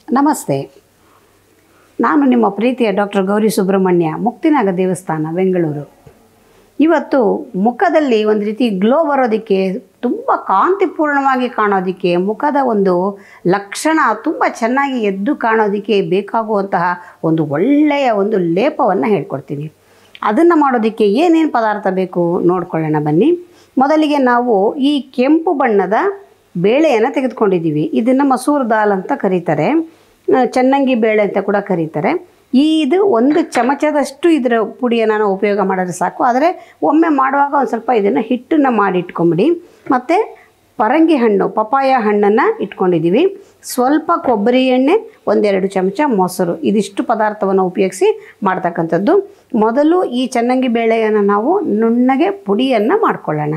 ನಮಸ್ತೆ ನಾನು ನಿಮ್ಮ ಪ್ರೀತಿಯ ಡಾಕ್ಟರ್ ಗೌರಿ ಸುಬ್ರಹ್ಮಣ್ಯ ಮುಕ್ತಿನಾಗ ದೇವಸ್ಥಾನ ಬೆಂಗಳೂರು ಇವತ್ತು ಮುಖದಲ್ಲಿ ಒಂದು ರೀತಿ ಗ್ಲೋ ಬರೋದಕ್ಕೆ ತುಂಬ ಕಾಂತಿಪೂರ್ಣವಾಗಿ ಕಾಣೋದಕ್ಕೆ ಮುಖದ ಒಂದು ಲಕ್ಷಣ ತುಂಬ ಚೆನ್ನಾಗಿ ಎದ್ದು ಕಾಣೋದಕ್ಕೆ ಬೇಕಾಗುವಂತಹ ಒಂದು ಒಳ್ಳೆಯ ಒಂದು ಲೇಪವನ್ನು ಹೇಳ್ಕೊಡ್ತೀನಿ ಅದನ್ನು ಮಾಡೋದಕ್ಕೆ ಏನೇನು ಪದಾರ್ಥ ಬೇಕು ನೋಡ್ಕೊಳ್ಳೋಣ ಬನ್ನಿ ಮೊದಲಿಗೆ ನಾವು ಈ ಕೆಂಪು ಬಣ್ಣದ ಬೇಳೆಯನ್ನು ತೆಗೆದುಕೊಂಡಿದ್ದೀವಿ ಇದನ್ನು ಮಸೂರ್ ದಾಲ್ ಅಂತ ಕರೀತಾರೆ ಆ, ಚನ್ನಂಗಿ ಬೇಳೆ ಅಂತ ಕೂಡ ಕರೀತಾರೆ ಈ ಇದು ಒಂದು ಚಮಚದಷ್ಟು ಇದರ ಪುಡಿಯನ್ನು ನಾವು ಉಪಯೋಗ ಮಾಡಿದ್ರೆ ಸಾಕು ಆದರೆ ಒಮ್ಮೆ ಮಾಡುವಾಗ ಒಂದು ಸ್ವಲ್ಪ ಇದನ್ನು ಹಿಟ್ಟನ್ನು ಮಾಡಿ ಇಟ್ಕೊಂಬಿಡಿ ಮತ್ತು ಪರಂಗಿ ಹಣ್ಣು ಪಪಾಯ ಹಣ್ಣನ್ನು ಇಟ್ಕೊಂಡಿದ್ದೀವಿ ಸ್ವಲ್ಪ ಕೊಬ್ಬರಿ ಎಣ್ಣೆ ಒಂದೆರಡು ಚಮಚ ಮೊಸರು ಇದಿಷ್ಟು ಪದಾರ್ಥವನ್ನು ಉಪಯೋಗಿಸಿ ಮಾಡ್ತಕ್ಕಂಥದ್ದು ಮೊದಲು ಈ ಚನ್ನಂಗಿ ಬೇಳೆಯನ್ನು ನಾವು ನುಣ್ಣಗೆ ಪುಡಿಯನ್ನು ಮಾಡ್ಕೊಳ್ಳೋಣ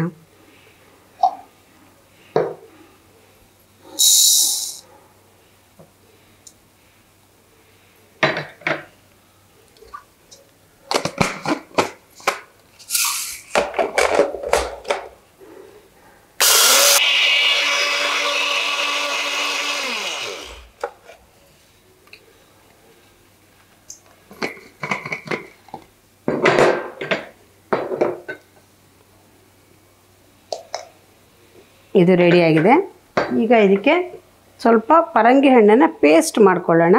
ಇದು ರೆಡಿಯಾಗಿದೆ ಈಗ ಇದಕ್ಕೆ ಸ್ವಲ್ಪ ಪರಂಗಿ ಹಣ್ಣನ್ನು ಪೇಸ್ಟ್ ಮಾಡ್ಕೊಳ್ಳೋಣ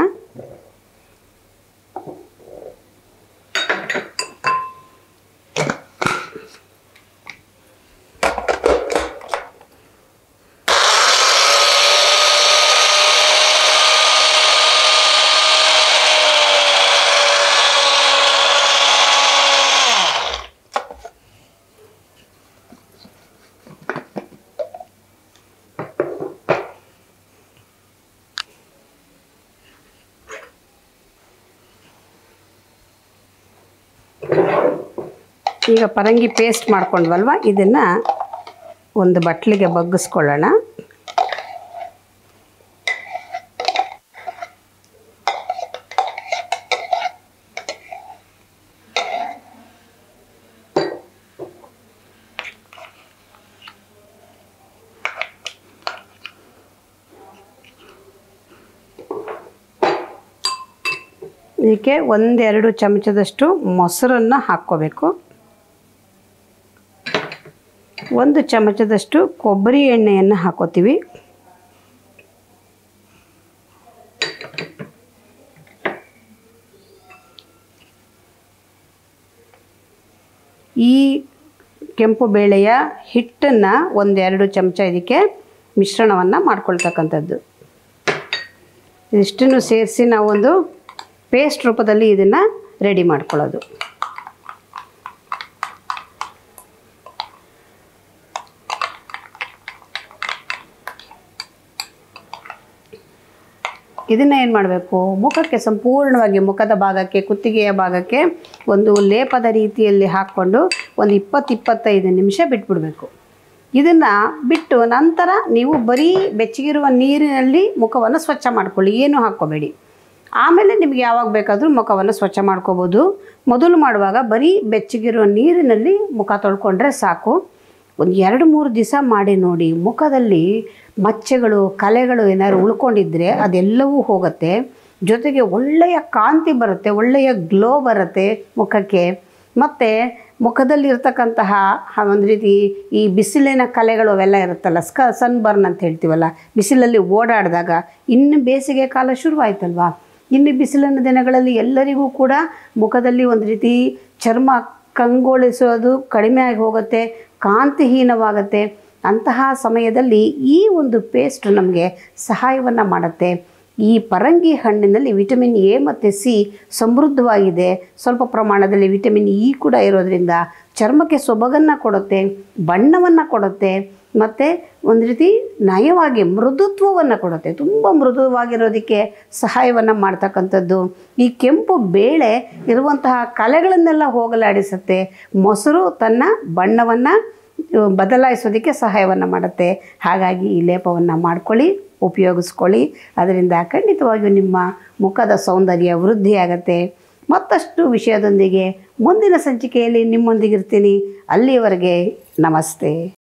ಈಗ ಪರಂಗಿ ಪೇಸ್ಟ್ ಮಾಡ್ಕೊಂಡ್ವಲ್ವ ಇದನ್ನು ಒಂದು ಬಟ್ಲಿಗೆ ಬಗ್ಗಿಸ್ಕೊಳ್ಳೋಣ ಇದಕ್ಕೆ ಒಂದೆರಡು ಚಮಚದಷ್ಟು ಮೊಸರನ್ನು ಹಾಕ್ಕೋಬೇಕು ಒಂದು ಚಮಚದಷ್ಟು ಕೊಬ್ಬರಿ ಎಣ್ಣೆಯನ್ನು ಹಾಕೋತೀವಿ ಈ ಕೆಂಪು ಬೇಳೆಯ ಹಿಟ್ಟನ್ನು ಒಂದೆರಡು ಚಮಚ ಇದಕ್ಕೆ ಮಿಶ್ರಣವನ್ನು ಮಾಡ್ಕೊಳ್ತಕ್ಕಂಥದ್ದು ಇದಿಷ್ಟನ್ನು ಸೇರಿಸಿ ನಾವೊಂದು ಪೇಸ್ಟ್ ರೂಪದಲ್ಲಿ ಇದನ್ನು ರೆಡಿ ಮಾಡ್ಕೊಳ್ಳೋದು ಇದನ್ನು ಏನು ಮಾಡಬೇಕು ಮುಖಕ್ಕೆ ಸಂಪೂರ್ಣವಾಗಿ ಮುಖದ ಭಾಗಕ್ಕೆ ಕುತ್ತಿಗೆಯ ಭಾಗಕ್ಕೆ ಒಂದು ಲೇಪದ ರೀತಿಯಲ್ಲಿ ಹಾಕ್ಕೊಂಡು ಒಂದು ಇಪ್ಪತ್ತು ಇಪ್ಪತ್ತೈದು ನಿಮಿಷ ಬಿಟ್ಬಿಡಬೇಕು ಇದನ್ನು ಬಿಟ್ಟು ನಂತರ ನೀವು ಬರೀ ಬೆಚ್ಚಗಿರುವ ನೀರಿನಲ್ಲಿ ಮುಖವನ್ನು ಸ್ವಚ್ಛ ಮಾಡ್ಕೊಳ್ಳಿ ಏನೂ ಹಾಕ್ಕೋಬೇಡಿ ಆಮೇಲೆ ನಿಮಗೆ ಯಾವಾಗ ಬೇಕಾದರೂ ಮುಖವನ್ನು ಸ್ವಚ್ಛ ಮಾಡ್ಕೋಬೋದು ಮೊದಲು ಮಾಡುವಾಗ ಬರೀ ಬೆಚ್ಚಗಿರುವ ನೀರಿನಲ್ಲಿ ಮುಖ ತೊಳ್ಕೊಂಡ್ರೆ ಸಾಕು ಒಂದು ಎರಡು ಮೂರು ದಿವಸ ಮಾಡಿ ನೋಡಿ ಮುಖದಲ್ಲಿ ಮಚ್ಚೆಗಳು ಕಲೆಗಳು ಏನಾದ್ರು ಉಳ್ಕೊಂಡಿದ್ರೆ ಅದೆಲ್ಲವೂ ಹೋಗುತ್ತೆ ಜೊತೆಗೆ ಒಳ್ಳೆಯ ಕಾಂತಿ ಬರುತ್ತೆ ಒಳ್ಳೆಯ ಗ್ಲೋ ಬರುತ್ತೆ ಮುಖಕ್ಕೆ ಮತ್ತು ಮುಖದಲ್ಲಿರ್ತಕ್ಕಂತಹ ಹ- ಒಂದು ರೀತಿ ಈ ಬಿಸಿಲಿನ ಕಲೆಗಳು ಅವೆಲ್ಲ ಇರುತ್ತಲ್ಲ ಸ್ಕ ಸನ್ ಬರ್ನ್ ಅಂತ ಹೇಳ್ತೀವಲ್ಲ ಬಿಸಿಲಲ್ಲಿ ಓಡಾಡಿದಾಗ ಇನ್ನು ಬೇಸಿಗೆ ಕಾಲ ಶುರುವಾಯ್ತಲ್ವಾ ಇನ್ನು ಬಿಸಿಲಿನ ದಿನಗಳಲ್ಲಿ ಎಲ್ಲರಿಗೂ ಕೂಡ ಮುಖದಲ್ಲಿ ಒಂದು ರೀತಿ ಚರ್ಮ ಕಂಗೊಳಿಸೋದು ಕಡಿಮೆ ಆಗಿ ಹೋಗುತ್ತೆ ಕಾಂತಿಹೀನವಾಗುತ್ತೆ ಅಂತಹ ಸಮಯದಲ್ಲಿ ಈ ಒಂದು ಪೇಸ್ಟ್ ನಮಗೆ ಸಹಾಯವನ್ನು ಮಾಡುತ್ತೆ ಈ ಪರಂಗಿ ಹಣ್ಣಿನಲ್ಲಿ ವಿಟಮಿನ್ ಎ ಮತ್ತು ಸಿ ಸಮೃದ್ಧವಾಗಿದೆ ಸ್ವಲ್ಪ ಪ್ರಮಾಣದಲ್ಲಿ ವಿಟಮಿನ್ ಇ ಕೂಡ ಇರೋದ್ರಿಂದ ಚರ್ಮಕ್ಕೆ ಸೊಬಗನ್ನು ಕೊಡುತ್ತೆ ಬಣ್ಣವನ್ನು ಕೊಡುತ್ತೆ ಮತ್ತು ಒಂದು ರೀತಿ ನಯವಾಗಿ ಮೃದುತ್ವವನ್ನು ಕೊಡುತ್ತೆ ತುಂಬ ಮೃದುವಾಗಿರೋದಕ್ಕೆ ಸಹಾಯವನ್ನು ಮಾಡ್ತಕ್ಕಂಥದ್ದು ಈ ಕೆಂಪು ಬೇಳೆ ಇರುವಂತಹ ಕಲೆಗಳನ್ನೆಲ್ಲ ಹೋಗಲಾಡಿಸುತ್ತೆ ಮೊಸರು ತನ್ನ ಬಣ್ಣವನ್ನು ಬದಲಾಯಿಸೋದಕ್ಕೆ ಸಹಾಯವನ್ನು ಮಾಡುತ್ತೆ ಹಾಗಾಗಿ ಈ ಲೇಪವನ್ನು ಮಾಡ್ಕೊಳ್ಳಿ ಉಪಯೋಗಿಸ್ಕೊಳ್ಳಿ ಅದರಿಂದ ಖಂಡಿತವಾಗಿಯೂ ನಿಮ್ಮ ಮುಖದ ಸೌಂದರ್ಯ ವೃದ್ಧಿಯಾಗತ್ತೆ ಮತ್ತಷ್ಟು ವಿಷಯದೊಂದಿಗೆ ಮುಂದಿನ ಸಂಚಿಕೆಯಲ್ಲಿ ನಿಮ್ಮೊಂದಿಗಿರ್ತೀನಿ ಅಲ್ಲಿಯವರೆಗೆ ನಮಸ್ತೆ